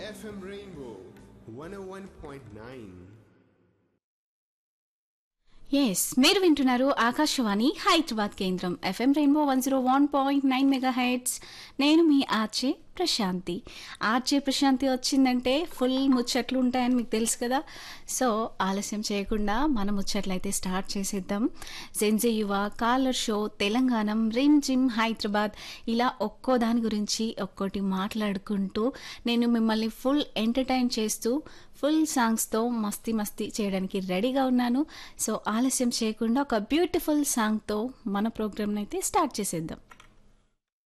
FM Rainbow 101.9. Yes మీరు వింటున్నారు ఆకాశవాణి హైదరాబాద్ కేంద్రం FM rainbow one zero one point nine megahertz నేను మీ ఆర్జే ప్రశాంతి ఆర్జే ప్రశాంతి వచ్చిందంటే ఫుల్ ముచ్చట్లు ఉంటాయని మీకు తెలుసు కదా సో ఆలస్యం చేయకుండా మన ముచ్చట్లు అయితే స్టార్ట్ చేసేద్దాం జెన్జే యువ కాలర్ షో తెలంగాణ రిమ్ జిమ్ హైదరాబాద్ ఇలా ఒక్కో దాని గురించి ఒక్కోటి మాట్లాడుకుంటూ నేను మిమ్మల్ని ఫుల్ ఎంటర్టైన్ చేస్తూ ఫుల్ సాంగ్స్తో మస్తీ మస్తీ చేయడానికి రెడీగా ఉన్నాను సో ఆలస్యం చేయకుండా ఒక బ్యూటిఫుల్ సాంగ్తో మన ప్రోగ్రామ్ని అయితే స్టార్ట్ చేసేద్దాం